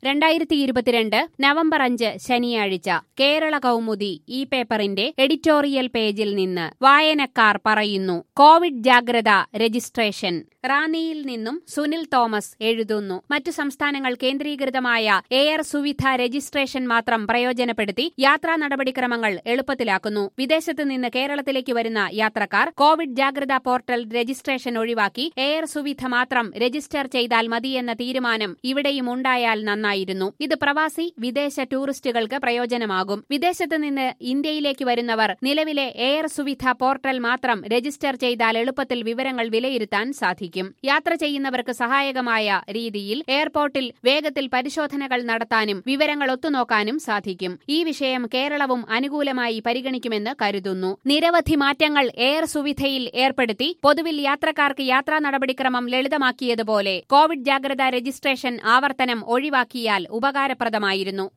രണ്ടായിരത്തി ഇരുപത്തിരണ്ട് നവംബർ അഞ്ച് ശനിയാഴ്ച കേരള കൗമുദി ഈ പേപ്പറിന്റെ എഡിറ്റോറിയൽ പേജിൽ നിന്ന് വായനക്കാർ പറയുന്നു കോവിഡ് ജാഗ്രത രജിസ്ട്രേഷൻ റാന്നിയിൽ നിന്നും സുനിൽ തോമസ് എഴുതുന്നു മറ്റു സംസ്ഥാനങ്ങൾ കേന്ദ്രീകൃതമായ എയർ സുവിധ രജിസ്ട്രേഷൻ മാത്രം പ്രയോജനപ്പെടുത്തി യാത്രാ നടപടിക്രമങ്ങൾ എളുപ്പത്തിലാക്കുന്നു വിദേശത്ത് നിന്ന് കേരളത്തിലേക്ക് വരുന്ന യാത്രക്കാർ കോവിഡ് ജാഗ്രതാ പോർട്ടൽ രജിസ്ട്രേഷൻ ഒഴിവാക്കി എയർ സുവിധ മാത്രം രജിസ്റ്റർ ചെയ്താൽ മതിയെന്ന തീരുമാനം ഇവിടെയും ഉണ്ടായാൽ നന്നായിരുന്നു ഇത് പ്രവാസി വിദേശ ടൂറിസ്റ്റുകൾക്ക് പ്രയോജനമാകും വിദേശത്ത് നിന്ന് ഇന്ത്യയിലേക്ക് വരുന്നവർ നിലവിലെ എയർ സുവിധ പോർട്ടൽ മാത്രം രജിസ്റ്റർ ചെയ്താൽ എളുപ്പത്തിൽ വിവരങ്ങൾ വിലയിരുത്താൻ സാധിക്കും യാത്ര ചെയ്യുന്നവർക്ക് സഹായകമായ രീതിയിൽ എയർപോർട്ടിൽ വേഗത്തിൽ പരിശോധനകൾ നടത്താനും വിവരങ്ങൾ ഒത്തുനോക്കാനും സാധിക്കും ഈ വിഷയം കേരളവും അനുകൂലമായി പരിഗണിക്കുമെന്ന് കരുതുന്നു നിരവധി മാറ്റങ്ങൾ എയർ സുവിധയിൽ ഏർപ്പെടുത്തി പൊതുവിൽ യാത്രക്കാർക്ക് യാത്രാ നടപടിക്രമം ലളിതമാക്കിയതുപോലെ കോവിഡ് ജാഗ്രതാ രജിസ്ട്രേഷൻ ആവർത്തനം ഒഴിവാക്കിയാൽ ഉപകാരപ്രദമായിരുന്നു